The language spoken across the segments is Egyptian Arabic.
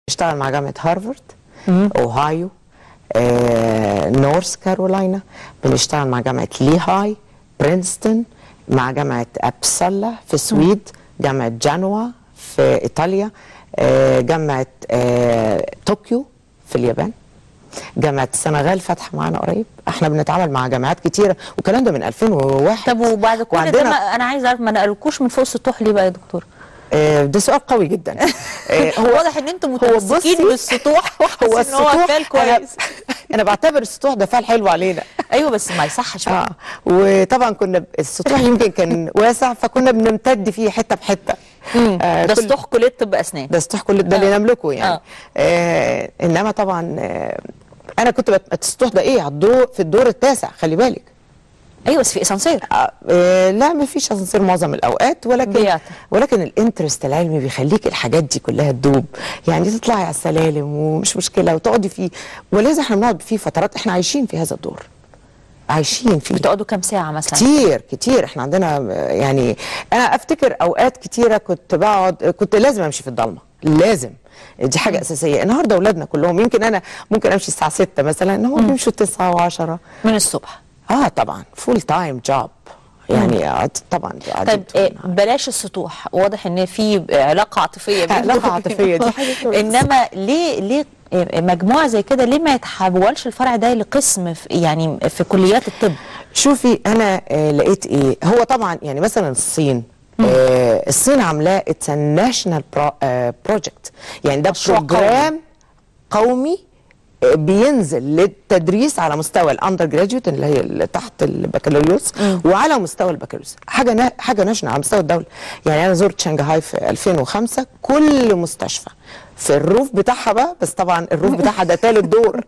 اشتغل مع جامعه هارفارد اوهايو آه، نورث كارولاينا بنشتغل مع جامعه ليهاي برينستون مع جامعه ابسالا في السويد جامعه جانوا في ايطاليا آه، جامعه آه، طوكيو في اليابان جامعه السنغال فاتحه معانا قريب احنا بنتعامل مع جامعات كتيره والكلام ده من 2001 طب وبعد كل ده وعندنا- ما انا عايز اعرف ما نقلكوش من فوق السطوح ليه بقى يا دكتور؟ آه، ده سؤال قوي جدا آه، هو واضح ان انتم متمسكين بصي، بالسطوح هو وحاسين ان هو السطوح فال أنا- كويس انا بعتبر السطوح ده فال حلو علينا ايوه بس ما يصحش بقى اه وطبعا كنا ب- السطوح يمكن كان واسع فكنا بنمتد فيه حته بحته آه، ده كل- سطوح كليه طب اسنان ده سطوح كل ده اللي آه. نملكه يعني آه. آه انما طبعا آه انا كنت بت- السطوح ده ايه على الدور في الدور التاسع خلي بالك ايوه بس في اسانسير آه آه لا ما فيش اسانسير معظم الاوقات ولكن بيعطي. ولكن الانترست العلمي بيخليك الحاجات دي كلها تدوب يعني تطلعي على السلالم ومش مشكله وتقعدي فيه ولازم احنا بنقعد فيه فترات احنا عايشين في هذا الدور عايشين فيه بتقعدوا كام ساعه مثلا؟ كتير كتير احنا عندنا آه، يعني انا افتكر اوقات كتيره كنت بقعد كنت لازم امشي في الضلمه لازم دي حاجه اساسيه النهارده اولادنا كلهم يمكن انا ممكن امشي الساعه 6 مثلا ان هم بيمشوا 9 و10 من الصبح اه طبعا فول تايم جوب يعني آه، طبعا قاعدين طيب طول آه، النهار. بلاش السطوح واضح ان في علاقه عاطفيه بينكم علاقة عاطفية، دي حاجة كويسة. انما ليه ليه آه، مجموعه زي كده ليه ما يتحولش الفرع ده لقسم في يعني في كليات الطب شوفي انا آه لقيت ايه هو طبعا يعني مثلا الصين آه الصين عاملاه اتس ناشونال بروجكت يعني ده مشروع قومي. بروجرام قومي آه، بينزل للتدريس على مستوى الاندر جراجويت اللي هي اللي تحت البكالوريوس وعلى مستوى البكالوريوس حاجه نا حاجه ناشونال على مستوى الدوله يعني انا زرت شنغهاي في 2005 كل مستشفى في الروف بتاعها بقى بس طبعا الروف بتاعها ده ثالث دور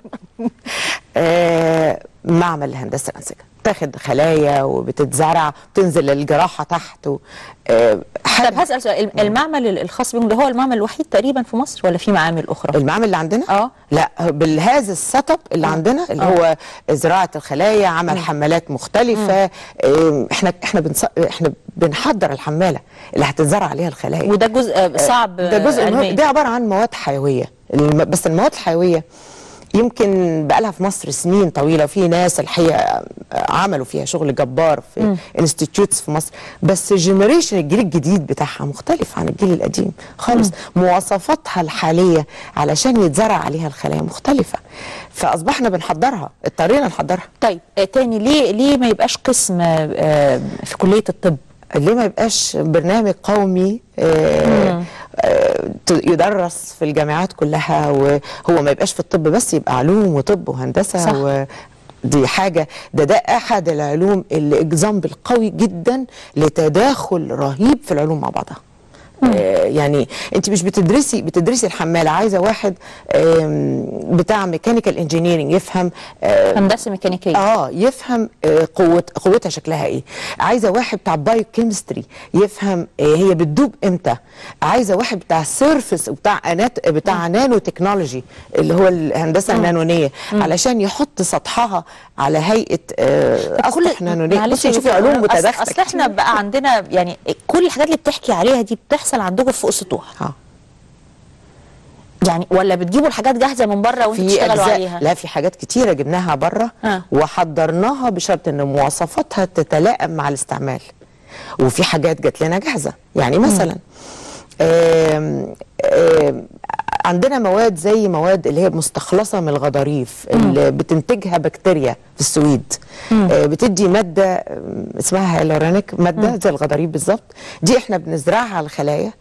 آه معمل هندسه الانسجه تاخد خلايا وبتتزرع تنزل الجراحه تحت و... آه طب حاجة- هسال سؤال المعمل الخاص بهم ده هو المعمل الوحيد تقريبا في مصر ولا في معامل اخرى؟ المعمل اللي عندنا آه. لا بهذا السيت اب اللي عندنا اللي هو زراعه الخلايا عمل حمالات مختلفه آم، احنا احنا بنص... احنا بنحضر الحماله اللي هتتزرع عليها الخلايا وده جزء آه، صعب ده جزء علميا مهم ده عباره عن مواد حيويه الم... بس المواد الحيويه يمكن بقالها في مصر سنين طويله وفي ناس الحقيقه عملوا فيها شغل جبار في انستيتيوتس في مصر بس جنريشن الجيل الجديد بتاعها مختلف عن الجيل القديم خالص مواصفاتها الحاليه علشان يتزرع عليها الخلايا مختلفه فاصبحنا بنحضرها اضطرينا نحضرها طيب آه، تاني ليه ليه ما يبقاش قسم آه، آه، في كليه الطب؟ ليه ما يبقاش برنامج قومي آه، آه، ت- يدرس في الجامعات كلها وهو ما يبقاش في الطب بس يبقى علوم وطب وهندسه صح. و دي حاجة ده ده أحد العلوم اللي اكزامبل قوي جدا لتداخل رهيب في العلوم مع بعضها آه، يعني انت مش بتدرسي بتدرسي الحماله عايزه واحد آم، بتاع ميكانيكال انجينيرنج يفهم آه، هندسه ميكانيكيه اه يفهم آه، قوه قوتها شكلها ايه عايزه واحد بتاع بايو كيمستري يفهم آه، هي بتدوب امتى عايزه واحد بتاع سيرفس وبتاع أنات بتاع نانو تكنولوجي اللي هو الهندسه النانونيه علشان يحط سطحها على هيئه آه، اسطح نانونيه معلش بصي يا شوفي دكتور، علوم أصل- متداخله اصل احنا كتير. بقى عندنا يعني كل الحاجات اللي بتحكي عليها دي بتحصل عندكم فوق السطوح اه يعني ولا بتجيبوا الحاجات جاهزه من بره وانتوا في بتشتغلوا اجزاء عليها لا في حاجات كتيره جبناها بره آه. وحضرناها بشرط ان مواصفاتها تتلائم مع الاستعمال وفي حاجات جات لنا جاهزه يعني مثلا آم آم عندنا مواد زي مواد اللي هي مستخلصه من الغضاريف اللي بتنتجها بكتيريا في السويد آه بتدي ماده آم، اسمها هيلورونيك ماده زي الغضاريف بالظبط دي احنا بنزرعها على الخلايا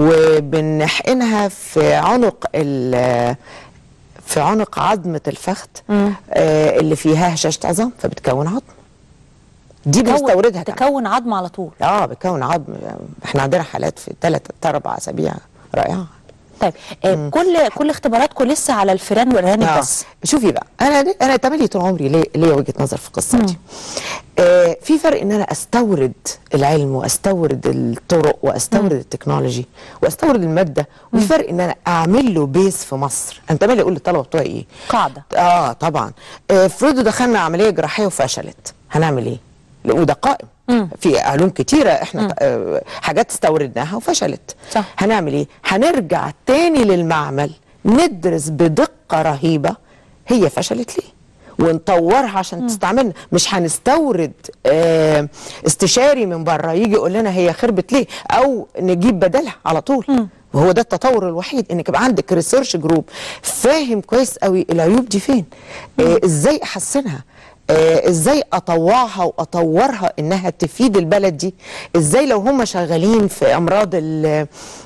وبنحقنها في عنق ال- في عنق عظمه الفخذ آه اللي فيها هشاشه عظام فبتكون عظم دي بنستوردها كمان. تكون عظم على طول اه بتكون عظم احنا عندنا حالات في ثلاث اربع اسابيع رائعه طيب آه كل كل اختباراتكم لسه على الفيران والارانب آه. بس شوفي بقى انا انا تملي طول عمري ليا ليا وجهه نظر في القصه دي آه في فرق ان انا استورد العلم واستورد الطرق واستورد التكنولوجي واستورد الماده وفي فرق ان انا اعمل له بيس في مصر انا تملي اقول للطلبه بتوعي ايه قاعده اه طبعا آه، افرضوا دخلنا عمليه جراحيه وفشلت هنعمل ايه لا، وده قائم في علوم كتيره احنا آه حاجات استوردناها وفشلت صح. هنعمل ايه هنرجع تاني للمعمل ندرس بدقه رهيبه هي فشلت ليه ونطورها عشان تستعملنا مش هنستورد آه، استشاري من بره يجي يقول لنا هي خربت ليه او نجيب بدلها على طول وهو ده التطور الوحيد انك يبقى عندك ريسيرش جروب فاهم كويس قوي العيوب دي فين آه ازاي احسنها آه ازاي اطوعها واطورها انها تفيد البلد دي ازاي لو هم شغالين في امراض ال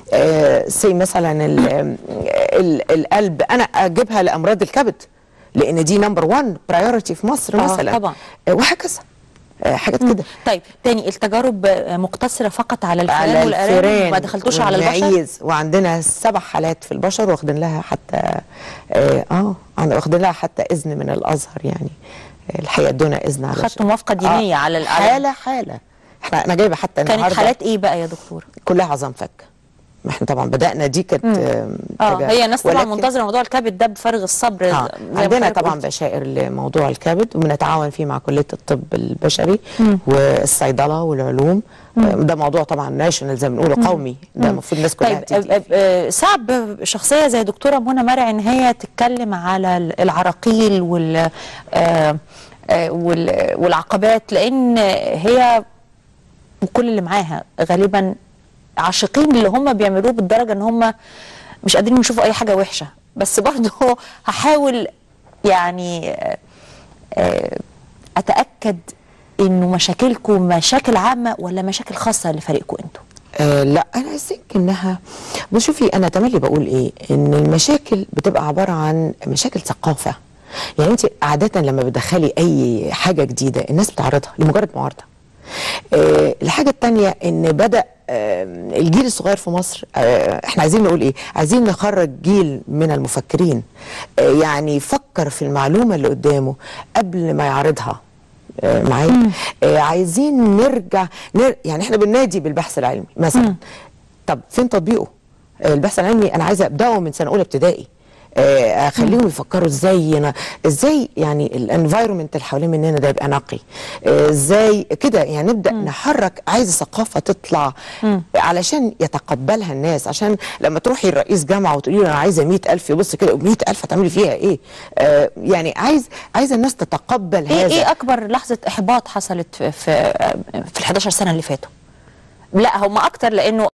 سي مثلا ال ال القلب انا اجيبها لامراض الكبد لان دي نمبر 1 برايورتي في مصر آه، مثلا طبعا. آه، وهكذا آه، حاجات كده طيب تاني التجارب آه، مقتصره فقط على الفئران على والارانب الفيران ما دخلتوش على البشر والمعيز وعندنا سبع حالات في البشر واخدين لها حتى اه, آه عن- واخدين لها حتى اذن من الازهر يعني آه، الحقيقه ادونا اذن على خدتوا موافقة دينية على ال- على- حاله حاله احنا انا جايبه حتى كانت النهارده حالات ايه بقى يا دكتور كلها عظام فك ما احنا طبعا بدانا دي كانت آه اه حاجة- هي الناس طبعا ولكن- منتظره موضوع الكبد ده بفارغ الصبر آه. زي ما عندنا حضرتك طبعا قلت. بشائر لموضوع الكبد وبنتعاون فيه مع كليه الطب البشري والصيدله والعلوم آه، ده موضوع طبعا ناشونال زي ما بنقول قومي ده المفروض الناس كلها طيب تيجي آه، آه، صعب شخصيه زي دكتوره منى مرعي ان هي تتكلم على ال- العراقيل وال آه، آه، وال- والعقبات لان هي وكل اللي معاها غالبا عاشقين اللي هم بيعملوه بالدرجه ان هم مش قادرين يشوفوا اي حاجه وحشه بس برضه هحاول يعني آه، آه، اتاكد انه مشاكلكم مشاكل عامه ولا مشاكل خاصه لفريقكم انتوا آه لا انا اثينك انها بص شوفي انا تملي بقول ايه ان المشاكل بتبقى عباره عن مشاكل ثقافه يعني انت عاده لما بتدخلي اي حاجه جديده الناس بتعرضها لمجرد معارضه آه الحاجه الثانيه ان بدا آه الجيل الصغير في مصر آه احنا عايزين نقول ايه عايزين نخرج جيل من المفكرين آه يعني يفكر في المعلومه اللي قدامه قبل ما يعرضها آه، معايا آه عايزين نرجع نر... يعني احنا بننادي بالبحث العلمي مثلا طب فين تطبيقه آه، البحث العلمي انا عايزه ابداه من سنه اولى ابتدائي آه، اخليهم يفكروا ازاي انا ازاي يعني الانفايرمنت اللي حوالين مننا ده يبقى نقي آه، ازاي كده يعني نبدا نحرك عايزه ثقافه تطلع علشان يتقبلها الناس عشان لما تروحي لرئيس جامعه وتقولي له انا عايزه 100000 يبص كده 100000 هتعملي فيها ايه آه، يعني عايز عايزه الناس تتقبل ايه هذا ايه اكبر لحظه احباط حصلت في في, في ال 11 سنه اللي فاتوا لا هم اكتر لانه